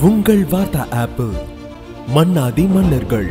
உங்கள் வார்த்தா ஆப்பிள் மன்னாதி மன்னர்கள்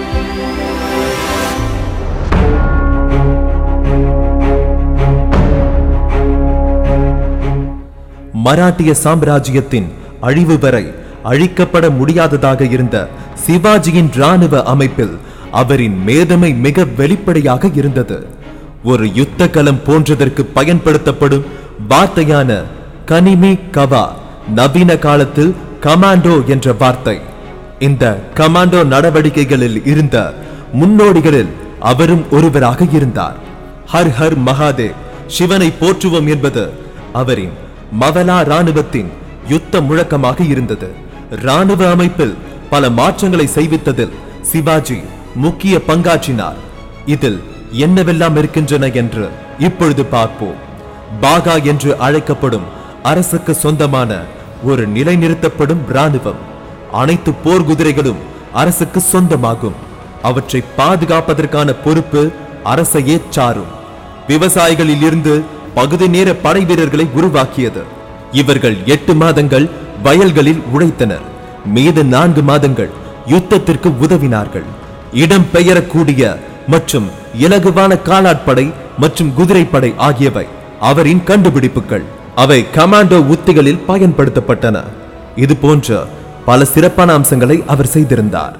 மராட்டிய சாம்ராஜ்யத்தின் அழிவு வரை அழிக்கப்பட முடியாததாக இருந்த சிவாஜியின் ராணுவ அமைப்பில் அவரின் மேதமை மிக வெளிப்படையாக இருந்தது ஒரு யுத்த களம் போன்றதற்கு பயன்படுத்தப்படும் வார்த்தையான கனிமி கவா நவீன காலத்தில் கமாண்டோ என்ற வார்த்தை இந்த கமாண்டோ நடவடிக்கைகளில் இருந்த முன்னோடிகளில் அவரும் ஒருவராக இருந்தார் ஹர் ஹர் மகாதேவ் சிவனை போற்றுவோம் என்பது அவரின் மவலா ராணுவத்தின் யுத்த முழக்கமாக இருந்தது ராணுவ அமைப்பில் பல மாற்றங்களை செய்வித்ததில் சிவாஜி முக்கிய பங்காற்றினார் இதில் என்னவெல்லாம் இருக்கின்றன என்று இப்பொழுது பார்ப்போம் பாகா என்று அழைக்கப்படும் அரசுக்கு சொந்தமான ஒரு நிலைநிறுத்தப்படும் ராணுவம் அனைத்து போர் குதிரைகளும் அரசுக்கு சொந்தமாகும் அவற்றை பாதுகாப்பதற்கான பொறுப்பு அரசையே சாரும் விவசாயிகளில் இருந்து பகுதி நேர படை வீரர்களை உருவாக்கியது இவர்கள் எட்டு மாதங்கள் வயல்களில் உழைத்தனர் மீது நான்கு மாதங்கள் யுத்தத்திற்கு உதவினார்கள் இடம் பெயரக்கூடிய மற்றும் இலகுவான காலாட்படை மற்றும் குதிரைப்படை ஆகியவை அவரின் கண்டுபிடிப்புகள் அவை கமாண்டோ உத்திகளில் பயன்படுத்தப்பட்டன இது போன்ற பல சிறப்பான அம்சங்களை அவர் செய்திருந்தார்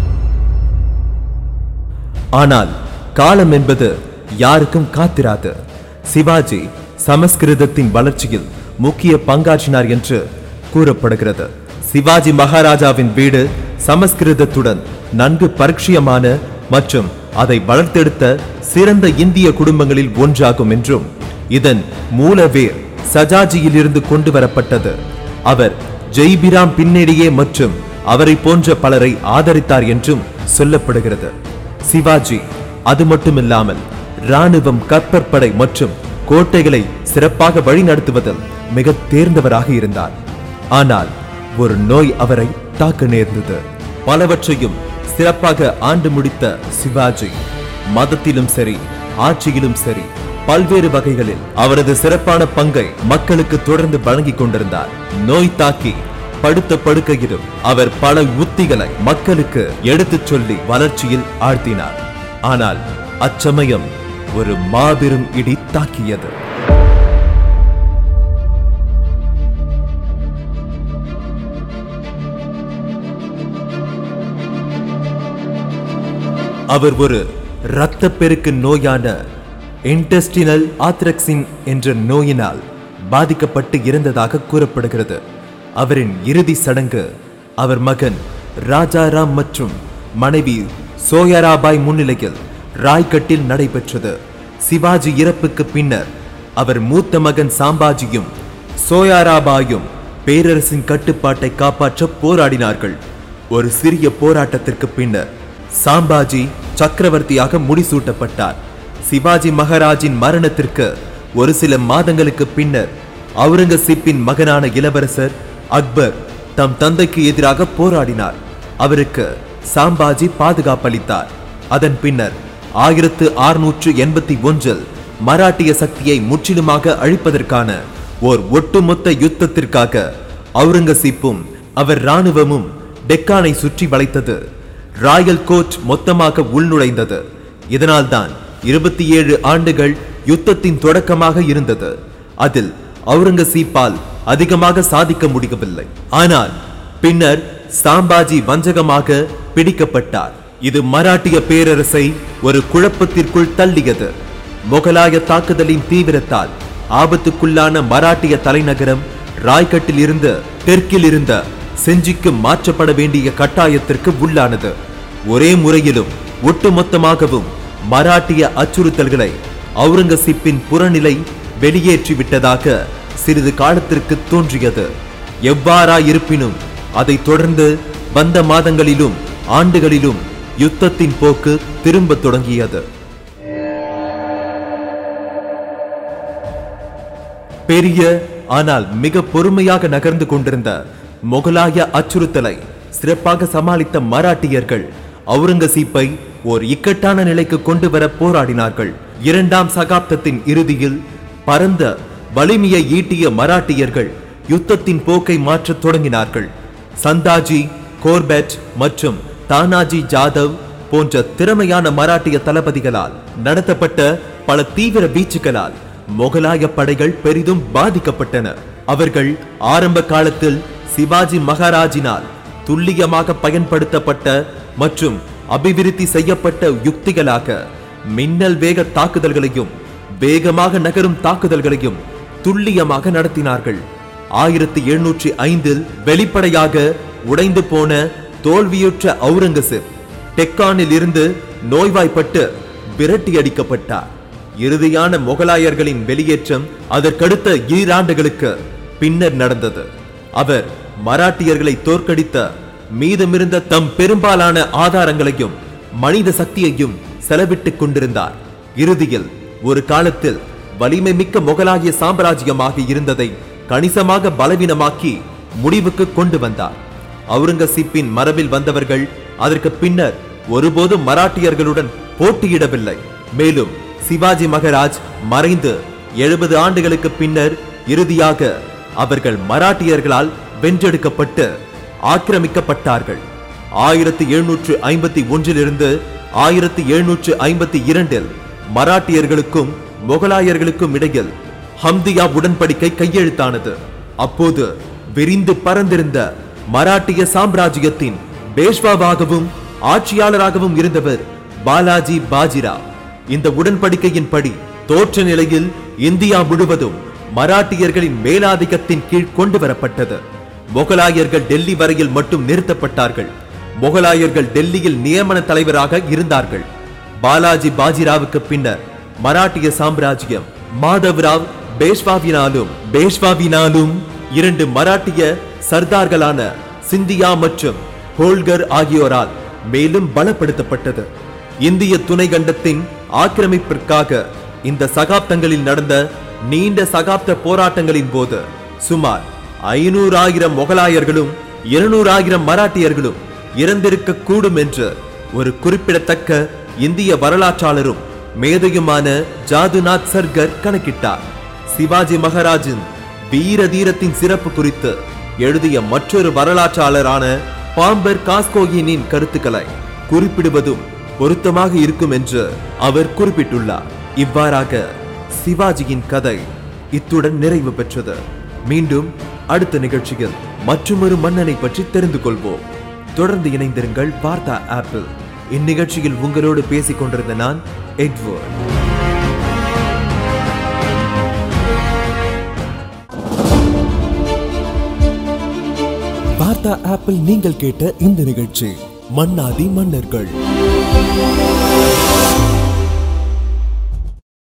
ஆனால் காலம் என்பது யாருக்கும் காத்திராது சிவாஜி சமஸ்கிருதத்தின் வளர்ச்சியில் முக்கிய பங்காற்றினார் என்று கூறப்படுகிறது சிவாஜி மகாராஜாவின் வீடு சமஸ்கிருதத்துடன் நன்கு பரிட்சயமான மற்றும் அதை வளர்த்தெடுத்த சிறந்த இந்திய குடும்பங்களில் ஒன்றாகும் என்றும் இதன் மூலவேர் சஜாஜியிலிருந்து கொண்டு வரப்பட்டது அவர் ஜெய்பிராம் பின்னணியே மற்றும் அவரை போன்ற பலரை ஆதரித்தார் என்றும் சொல்லப்படுகிறது சிவாஜி அது மட்டுமில்லாமல் ராணுவம் கப்பற்படை மற்றும் கோட்டைகளை சிறப்பாக வழிநடத்துவதில் மிக தேர்ந்தவராக இருந்தார் ஆனால் ஒரு நோய் அவரை தாக்க நேர்ந்தது பலவற்றையும் சிறப்பாக ஆண்டு முடித்த சிவாஜி மதத்திலும் சரி ஆட்சியிலும் சரி பல்வேறு வகைகளில் அவரது சிறப்பான பங்கை மக்களுக்கு தொடர்ந்து வழங்கிக் கொண்டிருந்தார் நோய் தாக்கி படுத்த படுக்கையிலும் அவர் பல உத்திகளை மக்களுக்கு எடுத்துச் சொல்லி வளர்ச்சியில் ஆழ்த்தினார் ஆனால் அச்சமயம் ஒரு மாபெரும் இடி தாக்கியது அவர் ஒரு இரத்தப்பெருக்கு நோயான இன்டெஸ்டினல் ஆத்ரக்சின் என்ற நோயினால் பாதிக்கப்பட்டு இறந்ததாக கூறப்படுகிறது அவரின் இறுதி சடங்கு அவர் மகன் ராஜாராம் மற்றும் மனைவி சோயராபாய் முன்னிலையில் ராய்கட்டில் நடைபெற்றது சிவாஜி இறப்புக்கு பின்னர் அவர் மூத்த மகன் சாம்பாஜியும் சோயாராபாயும் பேரரசின் கட்டுப்பாட்டை காப்பாற்ற போராடினார்கள் ஒரு சிறிய போராட்டத்திற்கு பின்னர் சாம்பாஜி சக்கரவர்த்தியாக முடிசூட்டப்பட்டார் சிவாஜி மகாராஜின் மரணத்திற்கு ஒரு சில மாதங்களுக்கு பின்னர் அவுரங்கசீப்பின் மகனான இளவரசர் அக்பர் தம் தந்தைக்கு எதிராக போராடினார் அவருக்கு சாம்பாஜி பாதுகாப்பளித்தார் அதன் பின்னர் ஆயிரத்து அறுநூற்று எண்பத்தி ஒன்றில் மராட்டிய சக்தியை முற்றிலுமாக அழிப்பதற்கான ஓர் ஒட்டுமொத்த யுத்தத்திற்காக அவுரங்கசீப்பும் அவர் ராணுவமும் டெக்கானை சுற்றி வளைத்தது ராயல் கோட் மொத்தமாக உள்நுழைந்தது இதனால்தான் இருபத்தி ஏழு ஆண்டுகள் யுத்தத்தின் தொடக்கமாக இருந்தது அதில் அவுரங்கசீப்பால் அதிகமாக சாதிக்க முடியவில்லை ஆனால் பின்னர் சாம்பாஜி வஞ்சகமாக பிடிக்கப்பட்டார் இது மராட்டிய பேரரசை ஒரு குழப்பத்திற்குள் தள்ளியது முகலாய தாக்குதலின் தீவிரத்தால் ஆபத்துக்குள்ளான மராட்டிய தலைநகரம் ராய்கட்டில் இருந்து தெற்கில் இருந்த செஞ்சிக்கு மாற்றப்பட வேண்டிய கட்டாயத்திற்கு உள்ளானது ஒரே முறையிலும் ஒட்டுமொத்தமாகவும் மராட்டிய அச்சுறுத்தல்களை அவுரங்கசீப்பின் புறநிலை வெளியேற்றி விட்டதாக சிறிது காலத்திற்கு தோன்றியது எவ்வாறாயிருப்பினும் அதை தொடர்ந்து வந்த மாதங்களிலும் ஆண்டுகளிலும் யுத்தத்தின் போக்கு திரும்பத் தொடங்கியது பெரிய ஆனால் மிக பொறுமையாக நகர்ந்து கொண்டிருந்த முகலாய அச்சுறுத்தலை சிறப்பாக சமாளித்த மராட்டியர்கள் அவுரங்கசீப்பை ஓர் இக்கட்டான நிலைக்கு கொண்டு வர போராடினார்கள் இரண்டாம் சகாப்தத்தின் இறுதியில் பரந்த வலிமையை ஈட்டிய மராட்டியர்கள் யுத்தத்தின் போக்கை மாற்றத் தொடங்கினார்கள் சந்தாஜி கோர்பெட் மற்றும் தானாஜி ஜாதவ் போன்ற திறமையான மராட்டிய தளபதிகளால் நடத்தப்பட்ட பல தீவிர வீச்சுகளால் முகலாய படைகள் பெரிதும் பாதிக்கப்பட்டன அவர்கள் ஆரம்ப காலத்தில் சிவாஜி மகாராஜினால் துல்லியமாக பயன்படுத்தப்பட்ட மற்றும் அபிவிருத்தி செய்யப்பட்ட யுக்திகளாக மின்னல் வேக தாக்குதல்களையும் வேகமாக நகரும் தாக்குதல்களையும் துல்லியமாக நடத்தினார்கள் ஆயிரத்தி எழுநூற்றி ஐந்தில் வெளிப்படையாக உடைந்து போன தோல்வியுற்ற அவுரங்கசீப் டெக்கானில் இருந்து நோய்வாய்ப்பட்டு விரட்டி அடிக்கப்பட்டார் இறுதியான முகலாயர்களின் வெளியேற்றம் அதற்கடுத்த ஈராண்டுகளுக்கு பின்னர் நடந்தது அவர் மராட்டியர்களை தோற்கடித்த மீதமிருந்த தம் பெரும்பாலான ஆதாரங்களையும் மனித சக்தியையும் செலவிட்டுக் கொண்டிருந்தார் இறுதியில் ஒரு காலத்தில் வலிமை மிக்க முகலாய சாம்ராஜ்யமாக இருந்ததை கணிசமாக பலவீனமாக்கி முடிவுக்கு கொண்டு வந்தார் அவுரங்கசீப்பின் மரபில் வந்தவர்கள் அதற்கு பின்னர் ஒருபோதும் மராட்டியர்களுடன் போட்டியிடவில்லை மேலும் சிவாஜி மகாராஜ் மறைந்து எழுபது ஆண்டுகளுக்கு பின்னர் இறுதியாக அவர்கள் மராட்டியர்களால் வென்றெடுக்கப்பட்டு ஆக்கிரமிக்கப்பட்டார்கள் ஆயிரத்தி எழுநூற்று ஐம்பத்தி ஒன்றிலிருந்து ஆயிரத்தி எழுநூற்று ஐம்பத்தி இரண்டில் மராட்டியர்களுக்கும் முகலாயர்களுக்கும் இடையில் ஹம்தியா உடன்படிக்கை கையெழுத்தானது அப்போது விரிந்து பறந்திருந்த மராட்டிய சாம்ராஜ்யத்தின் பேஷ்வாவாகவும் ஆட்சியாளராகவும் இருந்தவர் பாலாஜி பாஜிராவ் இந்த உடன்படிக்கையின்படி தோற்ற நிலையில் இந்தியா முழுவதும் மராட்டியர்களின் மேலாதிக்கத்தின் கீழ் கொண்டு வரப்பட்டது முகலாயர்கள் டெல்லி வரையில் மட்டும் நிறுத்தப்பட்டார்கள் முகலாயர்கள் டெல்லியில் நியமன தலைவராக இருந்தார்கள் பாலாஜி பாஜிராவுக்கு பின்னர் மராட்டிய சாம்ராஜ்யம் மாதவ்ராவ் பேஷ்வாவினாலும் பேஷ்வாவினாலும் இரண்டு மராட்டிய சர்தார்களான சிந்தியா மற்றும் ஹோல்கர் ஆகியோரால் மேலும் பலப்படுத்தப்பட்டது இந்திய துணை கண்டத்தின் ஆக்கிரமிப்பிற்காக இந்த சகாப்தங்களில் நடந்த நீண்ட சகாப்த போராட்டங்களின் போது சுமார் ஐநூறாயிரம் முகலாயர்களும் இருநூறாயிரம் மராட்டியர்களும் இறந்திருக்க கூடும் என்று ஒரு குறிப்பிடத்தக்க இந்திய வரலாற்றாளரும் மேதையுமான ஜாதுநாத் சர்கர் கணக்கிட்டார் சிவாஜி மகாராஜின் வீர தீரத்தின் சிறப்பு குறித்து எழுதிய மற்றொரு வரலாற்றாளரான பாம்பர் காஸ்கோயினின் கருத்துக்களை குறிப்பிடுவதும் பொருத்தமாக இருக்கும் என்று அவர் குறிப்பிட்டுள்ளார் இவ்வாறாக சிவாஜியின் கதை இத்துடன் நிறைவு பெற்றது மீண்டும் அடுத்த நிகழ்ச்சியில் மற்றொரு மன்னனை பற்றி தெரிந்து கொள்வோம் தொடர்ந்து இணைந்திருங்கள் வார்த்தா ஆப்பிள் இந்நிகழ்ச்சியில் உங்களோடு பேசிக் கொண்டிருந்த நான் எட்வர்ட் வார்த்தா ஆப்பிள் நீங்கள் கேட்ட இந்த நிகழ்ச்சி மன்னாதி மன்னர்கள்